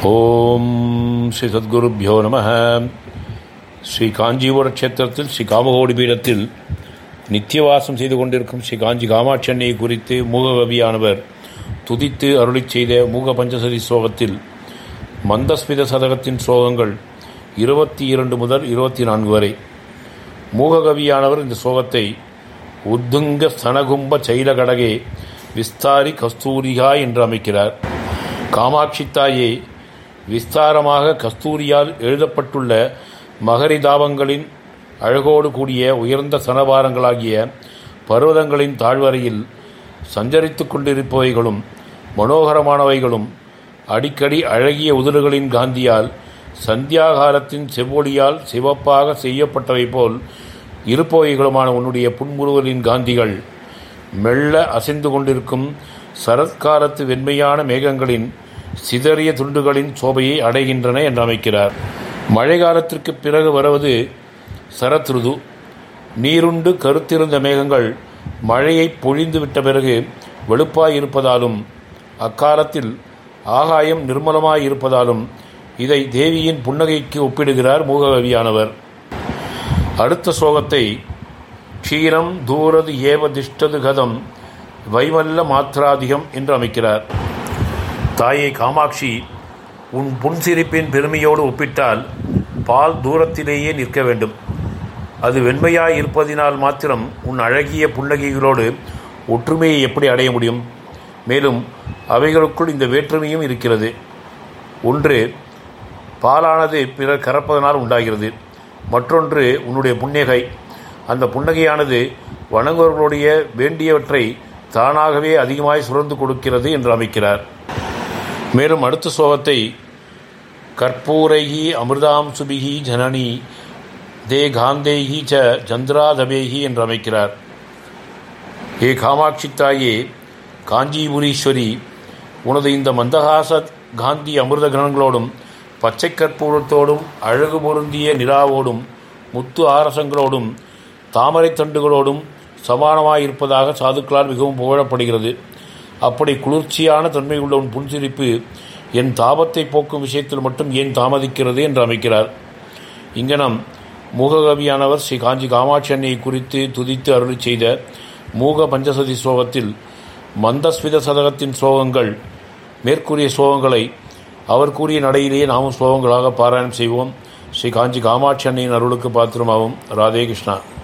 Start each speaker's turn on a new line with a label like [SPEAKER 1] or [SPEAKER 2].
[SPEAKER 1] ஓம் ஸ்ரீ சத்குருப்பியோ நம ஸ்ரீ காஞ்சிபுர கஷேத்திரத்தில் ஸ்ரீ காமகோடி பீடத்தில் நித்தியவாசம் செய்து கொண்டிருக்கும் ஸ்ரீ காஞ்சி காமாட்சென்னை குறித்து மூககவியானவர் துதித்து அருளிச் செய்த மூக பஞ்சசதி ஸ்லோகத்தில் மந்தஸ்மித சதகத்தின் ஸ்லோகங்கள் இருபத்தி இரண்டு முதல் இருபத்தி நான்கு வரை மூககவியானவர் இந்த ஸ்லோகத்தை உத்துங்க ஸ்தனகும்ப சைலகடகே விஸ்தாரி கஸ்தூரிகா என்று அமைக்கிறார் காமாட்சி தாயே விஸ்தாரமாக கஸ்தூரியால் எழுதப்பட்டுள்ள மகரிதாபங்களின் அழகோடு கூடிய உயர்ந்த சனபாரங்களாகிய பர்வதங்களின் தாழ்வரையில் சஞ்சரித்து கொண்டிருப்பவைகளும் மனோகரமானவைகளும் அடிக்கடி அழகிய உதடுகளின் காந்தியால் சந்தியாகாலத்தின் செவ்வொளியால் சிவப்பாக செய்யப்பட்டவை போல் இருப்பவைகளுமான உன்னுடைய புன்முறுவலின் காந்திகள் மெல்ல அசைந்து கொண்டிருக்கும் சரத்காலத்து வெண்மையான மேகங்களின் சிதறிய துண்டுகளின் சோபையை அடைகின்றன என்று அமைக்கிறார் மழை காலத்திற்கு பிறகு வருவது சரத் ருது நீருண்டு கருத்திருந்த மேகங்கள் மழையை பொழிந்து விட்ட பிறகு வெளுப்பாய் இருப்பதாலும் அக்காலத்தில் ஆகாயம் நிர்மலமாய் இருப்பதாலும் இதை தேவியின் புன்னகைக்கு ஒப்பிடுகிறார் மூககவியானவர் அடுத்த ஸ்லோகத்தை க்ஷீரம் தூரது ஏவ திஷ்டது கதம் வைமல்ல மாத்திராதிகம் என்று அமைக்கிறார் தாயே காமாட்சி உன் புன்சிரிப்பின் பெருமையோடு ஒப்பிட்டால் பால் தூரத்திலேயே நிற்க வேண்டும் அது வெண்மையாய் இருப்பதினால் மாத்திரம் உன் அழகிய புன்னகைகளோடு ஒற்றுமையை எப்படி அடைய முடியும் மேலும் அவைகளுக்குள் இந்த வேற்றுமையும் இருக்கிறது ஒன்று பாலானது பிறர் கறப்பதனால் உண்டாகிறது மற்றொன்று உன்னுடைய புன்னகை அந்த புன்னகையானது வணங்குவர்களுடைய வேண்டியவற்றை தானாகவே அதிகமாய் சுரந்து கொடுக்கிறது என்று அமைக்கிறார் மேலும் அடுத்த ஸ்லோகத்தை கற்பூரைகி அமிர்தாம் சுபிகி ஜனனி தே காந்தேகி ச சந்திராதபேகி என்று அமைக்கிறார் ஏ காமாட்சி தாயே காஞ்சிபுரீஸ்வரி உனது இந்த மந்தகாச காந்தி அமிர்த கிரணங்களோடும் பச்சை கற்பூரத்தோடும் அழகு பொருந்திய நிலாவோடும் முத்து ஆரசங்களோடும் தாமரை தண்டுகளோடும் சமானமாயிருப்பதாக சாதுக்களால் மிகவும் புகழப்படுகிறது அப்படி குளிர்ச்சியான தன்மை உள்ள உன் புன்சிரிப்பு என் தாபத்தை போக்கும் விஷயத்தில் மட்டும் ஏன் தாமதிக்கிறது என்று அமைக்கிறார் இங்கனம் மூககவியானவர் ஸ்ரீ காஞ்சி காமாட்சி அன்னையை குறித்து துதித்து அருளி செய்த மூக பஞ்சசதி ஸ்லோகத்தில் மந்தஸ்மித சதகத்தின் ஸ்லோகங்கள் மேற்கூறிய ஸ்லோகங்களை அவர் கூறிய நடையிலேயே நாமும் ஸ்லோகங்களாக பாராயணம் செய்வோம் ஸ்ரீ காஞ்சி காமாட்சி அன்னையின் அருளுக்கு பாத்திரமாகும் ராதே கிருஷ்ணா